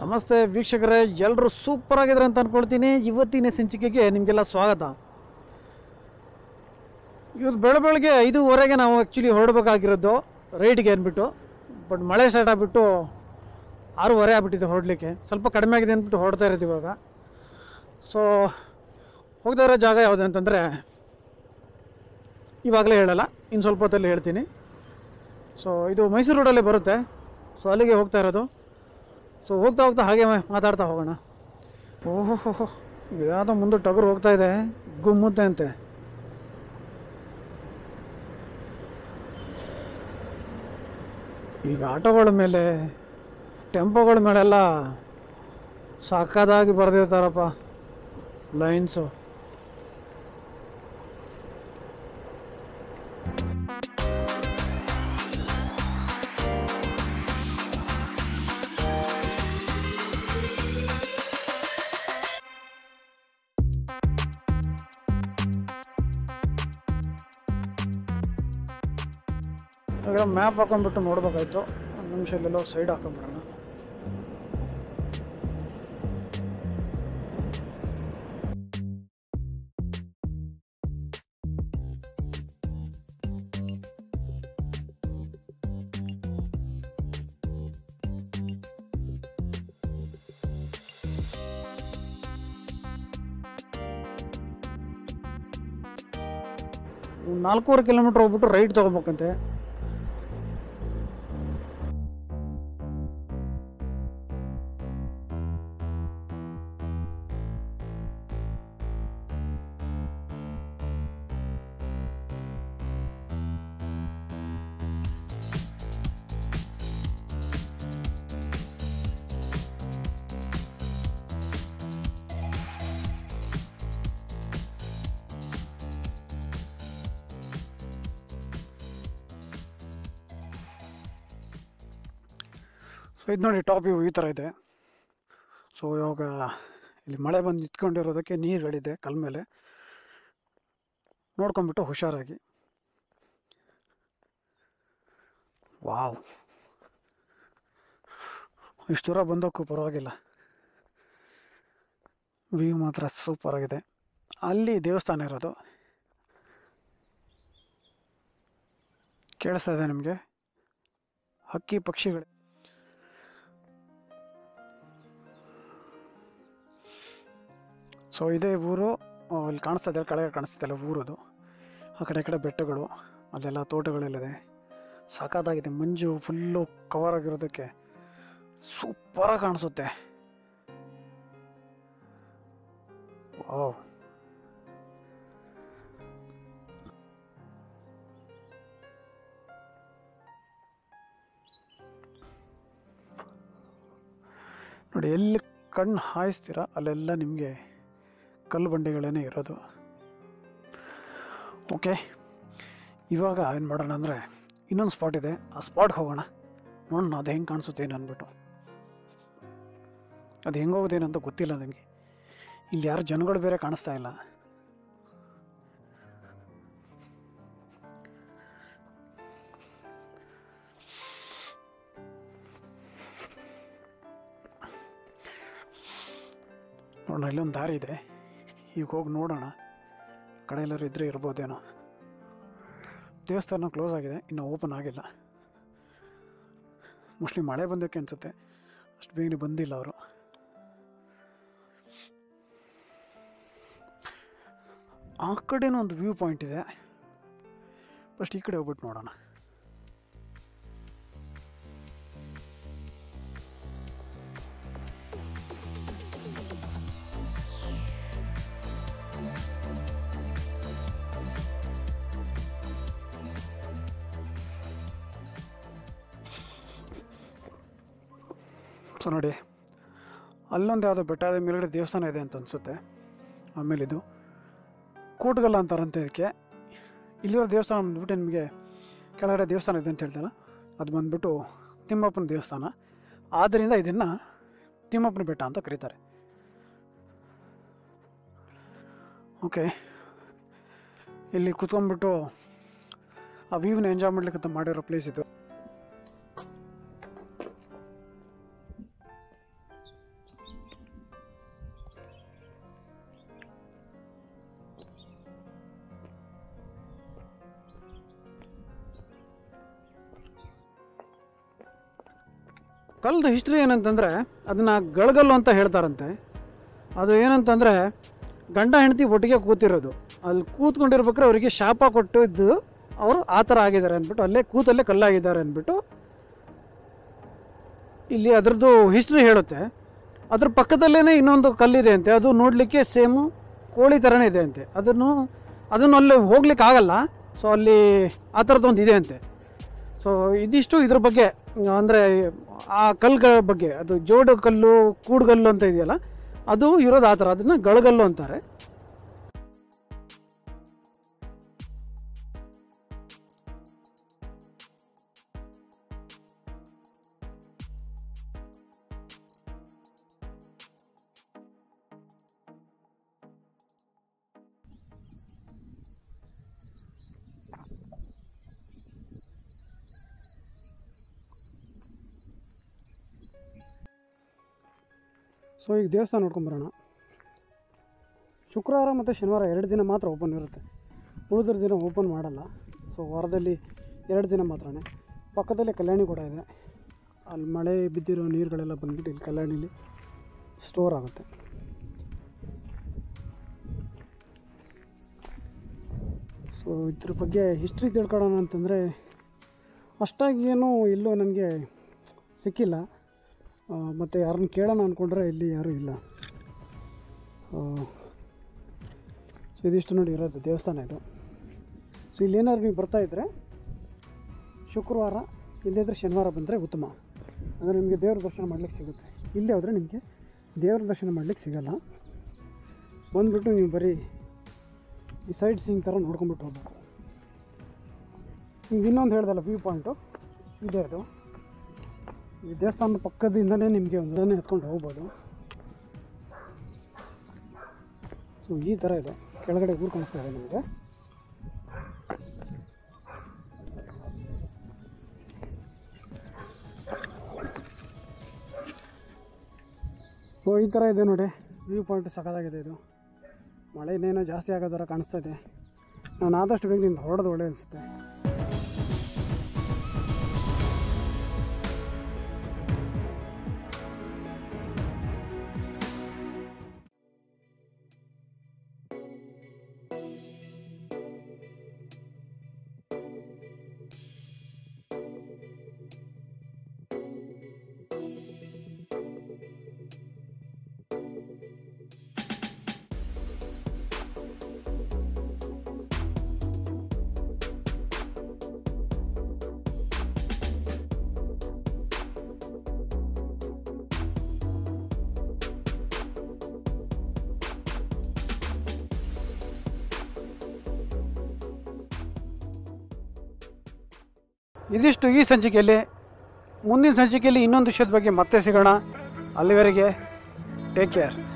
ನಮಸ್ತೆ ವೀಕ್ಷಕರೇ ಎಲ್ಲರೂ ಸೂಪರ್ ಆಗಿದ್ರೆ ಅಂತ ಅಂದ್ಕೊಳ್ತೀನಿ ಇವತ್ತಿನ ಸಂಚಿಕೆಗೆ ನಿಮಗೆಲ್ಲ ಸ್ವಾಗತ ಇವತ್ತು ಬೆಳ ಬೆಳಗ್ಗೆ ಐದೂವರೆಗೆ ನಾವು ಆ್ಯಕ್ಚುಲಿ ಹೊರಡಬೇಕಾಗಿರೋದು ರೈಡ್ಗೆ ಅಂದ್ಬಿಟ್ಟು ಬಟ್ ಮಳೆ ಸ್ಟಾರ್ಟ್ ಆಗಿಬಿಟ್ಟು ಆರೂವರೆ ಆಗ್ಬಿಟ್ಟಿದೆ ಹೊರಡಲಿಕ್ಕೆ ಸ್ವಲ್ಪ ಕಡಿಮೆ ಆಗಿದೆ ಅಂದ್ಬಿಟ್ಟು ಹೊರಡ್ತಾ ಇರೋದು ಇವಾಗ ಸೊ ಹೋಗ್ತಾ ಇರೋ ಜಾಗ ಯಾವುದು ಅಂತಂದರೆ ಇವಾಗಲೇ ಹೇಳಲ್ಲ ಇನ್ನು ಸ್ವಲ್ಪ ಹೊತ್ತಲ್ಲಿ ಹೇಳ್ತೀನಿ ಸೊ ಇದು ಮೈಸೂರು ರೋಡಲ್ಲೇ ಬರುತ್ತೆ ಸೊ ಅಲ್ಲಿಗೆ ಹೋಗ್ತಾ ಇರೋದು ಸೊ ಹೋಗ್ತಾ ಹೋಗ್ತಾ ಹಾಗೆ ಮಾ- ಮಾತಾಡ್ತಾ ಹೋಗೋಣ ಓಹೋ ಯಾವುದೋ ಮುಂದೆ ಟಗರು ಹೋಗ್ತಾ ಇದೆ ಗುಮ್ಮುತ್ತೆ ಅಂತೆ ಈಗ ಆಟೋಗಳ ಮೇಲೆ ಟೆಂಪೋಗಳ ಮೇಲೆಲ್ಲ ಸಾಕಾದಾಗಿ ಬರೆದಿರ್ತಾರಪ್ಪ ಲೈನ್ಸು ಇವಾಗ ಮ್ಯಾಪ್ ಹಾಕೊಂಡ್ಬಿಟ್ಟು ನೋಡ್ಬೇಕಾಯ್ತು ಒಂದು ನಿಮಿಷ ಇಲ್ಲೆಲ್ಲೋ ಸೈಡ್ ಹಾಕೊಂಡ್ಬಿಡೋಣ ಒಂದು ನಾಲ್ಕೂವರೆ ಕಿಲೋಮೀಟ್ರ್ ಹೋಗ್ಬಿಟ್ಟು ರೈಟ್ ತೊಗೋಬೇಕಂತೆ ಸೊ ಇದು ನೋಡಿ ಟಾಪ್ ವ್ಯೂ ಈ ಥರ ಇದೆ ಸೊ ಇವಾಗ ಇಲ್ಲಿ ಮಳೆ ಬಂದು ನಿಂತ್ಕೊಂಡಿರೋದಕ್ಕೆ ನೀರುಗಳಿದೆ ಕಲ್ ಮೇಲೆ ನೋಡ್ಕೊಂಬಿಟ್ಟು ಹುಷಾರಾಗಿ ವಾವ್ ಇಷ್ಟು ದೂರ ಬಂದಕ್ಕೂ ಪರವಾಗಿಲ್ಲ ವ್ಯೂ ಮಾತ್ರ ಸೂಪರ್ ಆಗಿದೆ ಅಲ್ಲಿ ದೇವಸ್ಥಾನ ಇರೋದು ಕೇಳಿಸ್ತಾ ಇದೆ ನಿಮಗೆ ಹಕ್ಕಿ ಪಕ್ಷಿಗಳು ಸೊ ಇದೇ ಊರು ಆ, ಇಲ್ಲಿ ಕಾಣಿಸ್ತಾ ಇದೆ ಕೆಳಗೆ ಕಾಣಿಸ್ತಿದೆಲ್ಲ ಊರದು ಆ ಕಡೆ ಈ ಕಡೆ ಬೆಟ್ಟಗಳು ಅಲ್ಲೆಲ್ಲ ತೋಟಗಳೆಲ್ಲಿದೆ ಸಾಕಾದಾಗಿದೆ ಮಂಜು ಫುಲ್ಲು ಕವರ್ ಆಗಿರೋದಕ್ಕೆ ಸೂಪರಾಗಿ ಕಾಣಿಸುತ್ತೆ ವಾವ್ ನೋಡಿ ಎಲ್ಲಿ ಕಣ್ಣು ಹಾಯಿಸ್ತೀರ ಅಲ್ಲೆಲ್ಲ ನಿಮಗೆ ಕಲ್ಲು ಬಂಡೆಗಳೇ ಇರೋದು ಓಕೆ ಇವಾಗ ಏನು ಮಾಡೋಣ ಅಂದರೆ ಇನ್ನೊಂದು ಸ್ಪಾಟ್ ಇದೆ ಆ ಸ್ಪಾಟ್ಗೆ ಹೋಗೋಣ ನೋಡೋಣ ಅದು ಹೆಂಗೆ ಕಾಣಿಸುತ್ತೆ ಏನು ಅಂದ್ಬಿಟ್ಟು ಅದು ಹೆಂಗೆ ಹೋಗೋದೇನಂತ ಗೊತ್ತಿಲ್ಲ ನನಗೆ ಇಲ್ಲಿ ಯಾರು ಜನಗಳು ಬೇರೆ ಕಾಣಿಸ್ತಾ ಇಲ್ಲ ನೋಡೋಣ ಇಲ್ಲೊಂದು ದಾರಿ ಇದೆ ಈಗ ಹೋಗಿ ನೋಡೋಣ ಆ ಕಡೆ ಎಲ್ಲರೂ ಇದ್ರೆ ಇರ್ಬೋದೇನೋ ದೇವಸ್ಥಾನ ಕ್ಲೋಸ್ ಆಗಿದೆ ಇನ್ನು ಓಪನ್ ಆಗಿಲ್ಲ ಮೋಸ್ಟ್ಲಿ ಮಳೆ ಬಂದಕ್ಕೆ ಅನಿಸುತ್ತೆ ಅಷ್ಟು ಬೇಗನೆ ಬಂದಿಲ್ಲ ಅವರು ಆ ಕಡೆನೂ ಒಂದು ವ್ಯೂ ಪಾಯಿಂಟ್ ಇದೆ ಫಸ್ಟ್ ಈ ಕಡೆ ಹೋಗ್ಬಿಟ್ಟು ನೋಡೋಣ ಸೊ ನೋಡಿ ಅಲ್ಲೊಂದು ಯಾವುದೋ ಬೆಟ್ಟದ ಮೇಲ್ಗಡೆ ದೇವಸ್ಥಾನ ಇದೆ ಅಂತ ಅನಿಸುತ್ತೆ ಆಮೇಲೆ ಇದು ಕೂಟಗಲ್ಲ ಅಂತಾರಂತೆ ಇದಕ್ಕೆ ಇಲ್ಲಿರೋ ದೇವಸ್ಥಾನ ಬಂದ್ಬಿಟ್ಟು ನಿಮಗೆ ಕೆಳಗಡೆ ದೇವಸ್ಥಾನ ಇದೆ ಅಂತ ಹೇಳ್ತಾನೆ ಅದು ಬಂದ್ಬಿಟ್ಟು ತಿಮ್ಮಪ್ಪನ ದೇವಸ್ಥಾನ ಆದ್ದರಿಂದ ಇದನ್ನು ತಿಮ್ಮಪ್ಪನ ಬೆಟ್ಟ ಅಂತ ಕರೀತಾರೆ ಓಕೆ ಇಲ್ಲಿ ಕುತ್ಕೊಂಡ್ಬಿಟ್ಟು ಆ ವ್ಯೂನ ಎಂಜಾಯ್ ಮಾಡ್ಲಿಕ್ಕೆ ಮಾಡಿರೋ ಪ್ಲೇಸ್ ಇದು ಕಲ್ದ ಹಿಸ್ಟ್ರಿ ಏನಂತಂದರೆ ಅದನ್ನು ಗಳಗಲ್ಲು ಅಂತ ಹೇಳ್ತಾರಂತೆ ಅದು ಏನಂತಂದರೆ ಗಂಡ ಹೆಂಡತಿ ಒಟ್ಟಿಗೆ ಕೂತಿರೋದು ಅಲ್ಲಿ ಕೂತ್ಕೊಂಡಿರ್ಬೇಕಾದ್ರೆ ಅವರಿಗೆ ಶಾಪ ಕೊಟ್ಟು ಇದ್ದು ಅವರು ಆ ಥರ ಆಗಿದ್ದಾರೆ ಅಂದ್ಬಿಟ್ಟು ಅಲ್ಲೇ ಕೂತಲ್ಲೇ ಕಲ್ಲಾಗಿದ್ದಾರೆ ಅಂದ್ಬಿಟ್ಟು ಇಲ್ಲಿ ಅದರದ್ದು ಹಿಸ್ಟ್ರಿ ಹೇಳುತ್ತೆ ಅದ್ರ ಪಕ್ಕದಲ್ಲೇ ಇನ್ನೊಂದು ಕಲ್ಲಿದೆ ಅಂತೆ ಅದು ನೋಡಲಿಕ್ಕೆ ಸೇಮು ಕೋಳಿ ಥರನೇ ಇದೆ ಅಂತೆ ಅದನ್ನು ಅದನ್ನು ಅಲ್ಲಿ ಹೋಗ್ಲಿಕ್ಕೆ ಆಗಲ್ಲ ಸೊ ಅಲ್ಲಿ ಆ ಥರದ್ದೊಂದು ಇದೆ ಅಂತೆ ಸೊ ಇದಿಷ್ಟು ಇದ್ರ ಬಗ್ಗೆ ಅಂದರೆ ಆ ಕಲ್ಲುಗಳ ಬಗ್ಗೆ ಅದು ಜೋಡು ಕಲ್ಲು ಕೂಡುಗಲ್ಲು ಅಂತ ಇದೆಯಲ್ಲ ಅದು ಇರೋದು ಆ ಥರ ಅದನ್ನು ಗಳಗಲ್ಲು ಅಂತಾರೆ ಸೊ ಈಗ ದೇವಸ್ಥಾನ ನೋಡ್ಕೊಂಬರೋಣ ಶುಕ್ರವಾರ ಮತ್ತು ಶನಿವಾರ ಎರಡು ದಿನ ಮಾತ್ರ ಓಪನ್ ಇರುತ್ತೆ ಉಳಿದ್ರ ದಿನ ಓಪನ್ ಮಾಡಲ್ಲ ಸೊ ವಾರದಲ್ಲಿ ಎರಡು ದಿನ ಮಾತ್ರನೇ ಪಕ್ಕದಲ್ಲೇ ಕಲ್ಯಾಣಿ ಕೂಡ ಇದೆ ಅಲ್ಲಿ ಮಳೆ ಬಿದ್ದಿರೋ ನೀರುಗಳೆಲ್ಲ ಬಂದ್ಬಿಟ್ಟು ಇಲ್ಲಿ ಕಲ್ಯಾಣಿಲಿ ಸ್ಟೋರ್ ಆಗುತ್ತೆ ಸೊ ಇದ್ರ ಬಗ್ಗೆ ಹಿಸ್ಟ್ರಿ ತಿಳ್ಕೊಳ್ಳೋಣ ಅಂತಂದರೆ ಅಷ್ಟಾಗಿ ಏನೂ ಎಲ್ಲೂ ನನಗೆ ಸಿಕ್ಕಿಲ್ಲ ಮತ್ತು ಯಾರನ್ನ ಕೇಳೋಣ ಅಂದ್ಕೊಂಡ್ರೆ ಇಲ್ಲಿ ಯಾರೂ ಇಲ್ಲ ಸೊ ಇದಿಷ್ಟು ನೋಡಿ ಇರೋದು ದೇವಸ್ಥಾನ ಇದು ಸೊ ಇಲ್ಲೇನಾದ್ರು ನೀವು ಬರ್ತಾ ಇದ್ದರೆ ಶುಕ್ರವಾರ ಇಲ್ಲದಿದ್ದರೆ ಶನಿವಾರ ಬಂದರೆ ಉತ್ತಮ ಅಂದರೆ ನಿಮಗೆ ದೇವ್ರ ದರ್ಶನ ಮಾಡ್ಲಿಕ್ಕೆ ಸಿಗುತ್ತೆ ಇಲ್ಲೇ ಹೋದರೆ ನಿಮಗೆ ದೇವ್ರ ದರ್ಶನ ಮಾಡ್ಲಿಕ್ಕೆ ಸಿಗಲ್ಲ ಬಂದುಬಿಟ್ಟು ನೀವು ಬರೀ ಈ ಸೈಡ್ ಸೀಯಿಂಗ್ ಥರ ನೋಡ್ಕೊಂಬಿಟ್ಟು ಹೋಗ್ಬೇಕು ನಿಮ್ಗೆ ಇನ್ನೊಂದು ಹೇಳ್ದಲ್ಲ ವ್ಯೂ ಪಾಯಿಂಟು ಇದೆ ಅದು ಈ ದೇವಸ್ಥಾನದ ಪಕ್ಕದಿಂದನೇ ನಿಮಗೆ ಒಂದು ಅದನ್ನೇ ಎತ್ಕೊಂಡು ಹೋಗ್ಬೋದು ಸೊ ಈ ಥರ ಇದೆ ಕೆಳಗಡೆ ಊರು ಕಾಣಿಸ್ತಾ ಇದೆ ನಿಮಗೆ ಸೊ ಈ ಥರ ಇದೆ ನೋಡಿ ವ್ಯೂ ಪಾಯಿಂಟ್ ಸಖತ್ತಾಗಿದೆ ಇದು ಮಳೆ ಇನ್ನೇನೋ ಜಾಸ್ತಿ ಆಗೋ ಥರ ಕಾಣಿಸ್ತಾ ಇದೆ ನಾನು ಆದಷ್ಟು ಬೇಗ ನಿಮ್ಗೆ ಹೊರಡೋದು ಒಳ್ಳೆ ಅನಿಸುತ್ತೆ ಇದಿಷ್ಟು ಈ ಸಂಚಿಕೆಯಲ್ಲಿ ಮುಂದಿನ ಸಂಚಿಕೆಯಲ್ಲಿ ಇನ್ನೊಂದು ವಿಷಯದ ಬಗ್ಗೆ ಮತ್ತೆ ಸಿಗೋಣ ಅಲ್ಲಿವರೆಗೆ ಟೇಕ್ ಕೇರ್